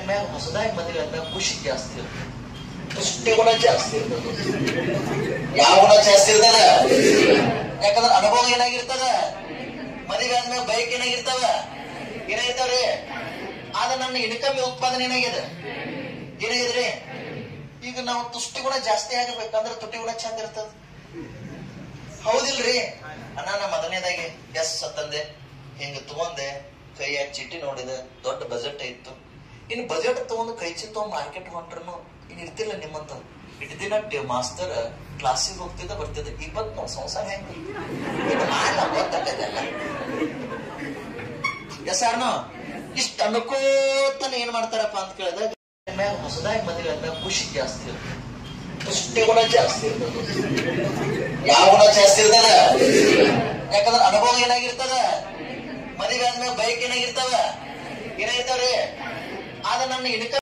ಮ್ಯಾಗ ಹೊಸದಾಗಿ ಮದುವೆ ಆದ್ಮೇಲೆ ಖುಷಿ ಜಾಸ್ತಿ ಇರ್ತದೆ ತುಷ್ಟಿ ಗುಣ ಜಾಸ್ತಿ ಇರ್ತದೆ ಯಾವ ಗುಣ ಜಾಸ್ತಿ ಇರ್ತದ ಯಾಕಂದ್ರೆ ಅನುಭವ ಏನಾಗಿರ್ತದ ಮದುವೆ ಆದ್ಮೇಲೆ ಬೈಕ್ ಏನಾಗಿರ್ತಾವ ಏನಾಗಿರ್ತಾವ್ರಿ ಆದ್ರೆ ನನ್ನ ಇನ್ಕಮ್ ಉತ್ಪಾದನೆ ಏನಾಗಿದೆ ಏನಾಗಿದ್ರಿ ಈಗ ನಾವು ತುಷ್ಟಿ ಗುಣ ಜಾಸ್ತಿ ಆಗಬೇಕಂದ್ರೆ ತುಟಿ ಗುಣ ಚಂದ ಇರ್ತದ ಹೌದಿಲ್ರಿ ಅಣ್ಣ ನಾ ಮೊದಲನೇದಾಗಿ ಎಸ್ ಅಂತಂದೆ ಹಿಂಗ ತಗೊಂಡೆ ಕೈಯಾಗ ಚೀಟಿ ನೋಡಿದೆ ದೊಡ್ಡ ಬಜೆಟ್ ಇತ್ತು ಇನ್ ಬಜೆಟ್ ತಗೊಂಡು ಕೈ ಚೀಟಿ ತಗೊಂಡ್ ಮಾರ್ಕೆಟ್ ಹೊಂಟ್ರು ಇನ್ ಇರ್ತಿಲ್ಲ ನಿಮ್ಮಂತ ಇಟ್ಟು ದಿನ ಟಿ- ಮಾಸ್ತರ್ ಕ್ಲಾಸಿಗೆ ಹೋಗ್ತಿದ್ದ ಬರ್ತಿದ್ದ ಇವತ್ ನಾವು ಸಂಸಾರ ಹೆಂಗ ಇದು ಮಾಡಲ್ಲ ಗೊತ್ತಾಗಲ್ಲ ಎಸ್ ಅಣ್ಣ ಇಷ್ಟ ಅನ್ಕೋತನ ಏನ್ ಮಾಡ್ತಾರಪ್ಪ ಅಂತ ಕೇಳಿದಾಗ ಮ್ಯಾಗ ಹೊಸದಾಗಿ ಮದುವೆ ಆದ್ಮೇಲೆ ಖುಷಿ ಜಾಸ್ತಿ ಇರ್ತದೆ ತುಷ್ಟಿ ಗುಣ ಜಾಸ್ತಿ ಇರ್ತದೆ ಯಾವ ಗುಣ ಜಾಸ್ತಿ ಇರ್ತದ ಯಾಕಂದ್ರೆ ಅನುಭವ ಏನಾಗಿರ್ತದ ಮದುವೆ ಆದ್ಮೇಲೆ ಬೈಕ್ ಏನಾಗಿರ್ತಾವ ಏನಾಗಿರ್ತಾವ್ರಿ ಆದ್ರೆ ನನ್ನ ಇನ್ಕಮ್